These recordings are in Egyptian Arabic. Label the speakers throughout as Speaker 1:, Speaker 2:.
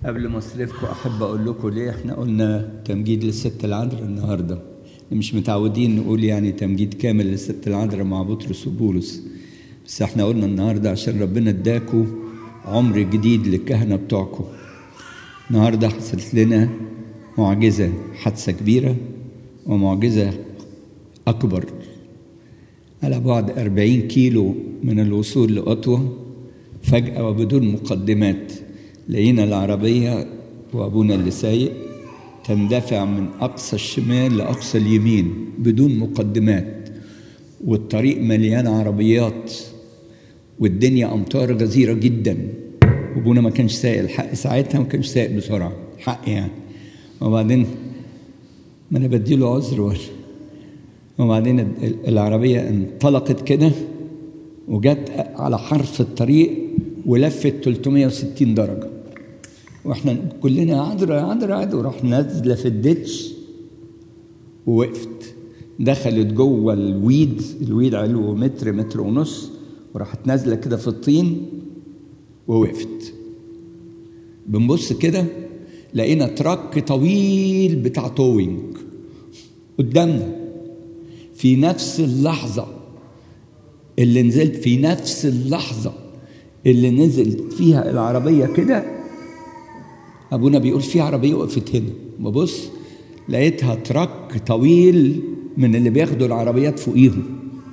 Speaker 1: قبل ما اصرفكم احب اقول لكم ليه احنا قلنا تمجيد للست العذراء النهارده مش متعودين نقول يعني تمجيد كامل للست العذراء مع بطرس وبولس بس احنا قلنا النهارده عشان ربنا اداكوا عمر جديد للكهنه بتوعكم النهارده حصلت لنا معجزه حادثه كبيره ومعجزه اكبر على بعد أربعين كيلو من الوصول لأطوة فجأة وبدون مقدمات لقينا العربية وأبونا اللي سايق تندفع من أقصى الشمال لأقصى اليمين بدون مقدمات والطريق مليان عربيات والدنيا أمطار غزيرة جدا وأبونا ما كانش سايق الحق ساعتها ما كانش سايق بسرعة حق يعني وبعدين ما أنا بديله عذر ولا وبعدين العربية انطلقت كده وجت على حرف الطريق ولفت 360 درجة واحنا كلنا عذرة عذرة عذرة وراح نازلة في الديتش ووقفت دخلت جوه الويد الويد علو متر متر ونص وراحت نازلة كده في الطين ووقفت بنبص كده لقينا تراك طويل بتاع توينج قدامنا في نفس اللحظة اللي نزلت في نفس اللحظة اللي نزلت فيها العربية كده أبونا بيقول في عربية وقفت هنا ببص لقيتها تراك طويل من اللي بياخدوا العربيات فوقيهم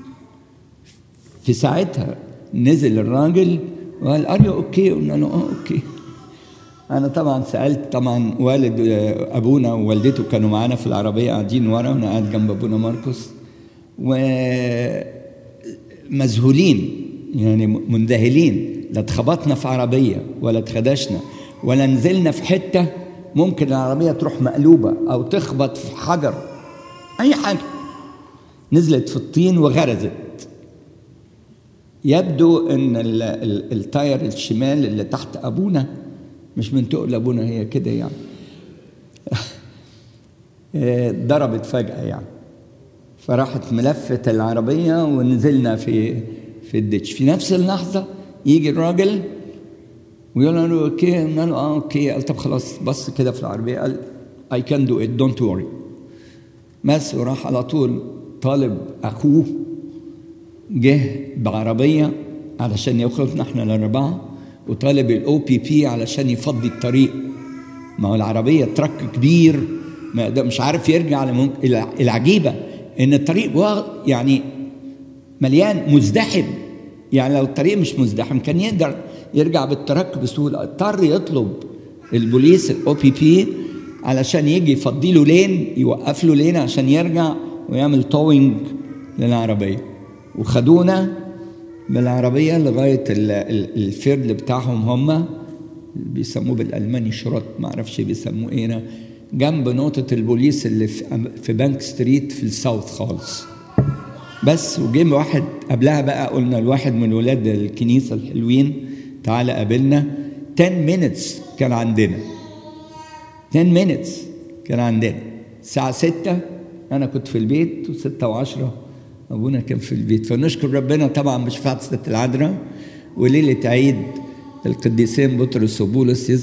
Speaker 1: في ساعتها نزل الراجل وقال ار يو اوكي قلنا له اه اوكي انا طبعا سالت طبعا والد ابونا ووالدته كانوا معانا في العربيه قاعدين ورا وانا قاعد جنب ابونا ماركوس ومذهولين يعني منذهلين لا اتخبطنا في عربيه ولا اتخدشنا ولا نزلنا في حته ممكن العربيه تروح مقلوبه او تخبط في حجر اي حاجه نزلت في الطين وغرزت يبدو ان التاير الشمال اللي تحت ابونا مش من تقل ابونا هي كده يعني ضربت فجاه يعني فراحت ملفت العربيه ونزلنا في في الدتش في نفس اللحظه يجي الراجل ويقول له اوكي قلنا له اه اوكي قال طب خلاص بص كده في العربيه قال اي كان دو ات دونت وري بس وراح على طول طالب اخوه جه بعربيه علشان ياخدنا احنا الاربعه وطالب الاو بي بي علشان يفضي الطريق ما هو العربيه ترك كبير ما مش عارف يرجع لممكن العجيبه ان الطريق يعني مليان مزدحم يعني لو الطريق مش مزدحم كان يقدر يرجع بالترك بسهوله اضطر يطلب البوليس الاو بي بي علشان يجي يفضي له لين يوقف له لين عشان يرجع ويعمل توينج للعربيه وخدونا بالعربيه لغايه الفيرل بتاعهم هم بيسموه بالالماني شروط ما اعرفش بيسموه ايه جنب نقطه البوليس اللي في بانك ستريت في الساوث خالص بس وجه واحد قبلها بقى قلنا الواحد من ولاد الكنيسه الحلوين تعالى قابلنا 10 مينتس كان عندنا 10 مينتس كان عندنا الساعه 6 انا كنت في البيت و6 و10 ابونا كان في البيت فنشكر ربنا طبعا بشفاعه ست العذراء وليله عيد القديسين بطرس وبولس